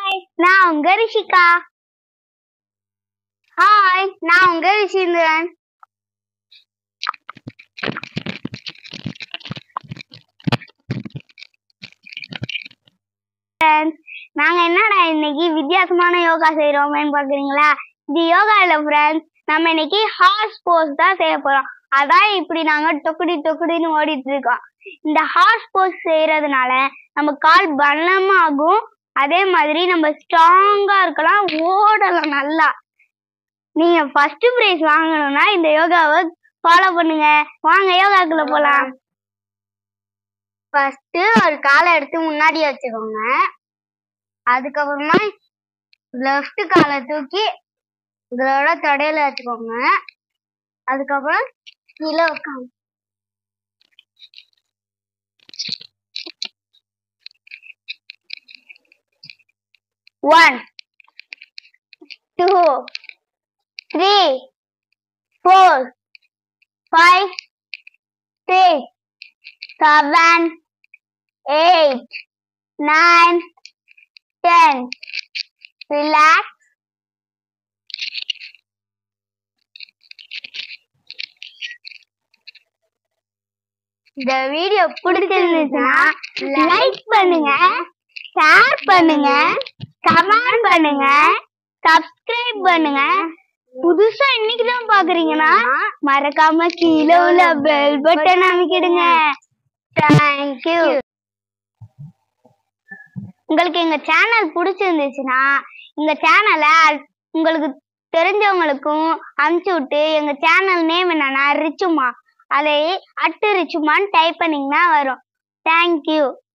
Hi நான் உங்க Rishika hi நான் உங்க ரிஷிந்திரன் Friends, நாங்க என்னடா இன்னைக்கு வித்தியாசமான யோகா செய்யறோமேன்னு பாக்குறீங்களா இது யோகா இல்ல ஃப்ரெண்ட்ஸ் நம்ம இன்னைக்கு ஹார்ஸ் போஸ் தான் செய்ய போறோம் அதான் இப்படி நாங்க டொக்குடி டொக்குடின்னு ஓடிட்டு இருக்கோம் இந்த ஹார்ஸ் போஸ் செய்யறதுனால நம்ம கால் பலமாகும் அதே மாதிரி நம்ம ஸ்ட்ராங்கா இருக்கலாம் ஓடலாம் நல்லா நீங்க ஃபர்ஸ்ட் பிரைஸ் வாங்கணும்னா இந்த யோகாவை ஃபாலோ பண்ணுங்க வாங்க யோகாக்குள்ள போலாம் ஃபர்ஸ்ட் ஒரு காலை எடுத்து முன்னாடி வச்சுக்கோங்க அதுக்கப்புறமா லெஃப்ட் காலை தூக்கி இதோட தொடையில வச்சுக்கோங்க அதுக்கப்புறம் கீழே உட்காந்து one two three four five six seven, eight, nine, ten. Relax. இந்த வீடியோ பிடிச்சிருந்துச்சுன்னா லைக் பண்ணுங்க ஷேர் பண்ணுங்க கமெண்ட் பண்ணுங்க சப்ஸ்கிரைப் பண்ணுங்க புதுசா இன்னைக்கு தான் பாக்குறீங்கன்னா மறக்காம கீழே உள்ள பெல் பட்டன் அமைக்கிடுங்க தேங்க்யூ உங்களுக்கு எங்க சேனல் பிடிச்சிருந்துச்சுன்னா எங்க சேனலை உங்களுக்கு தெரிஞ்சவங்களுக்கும் அனுப்பிச்சு விட்டு எங்க சேனல் நேம் என்னன்னா ரிச்சுமா அதை அட்டு ரிச்சுமான்னு டைப் பண்ணீங்கன்னா வரும் தேங்க்யூ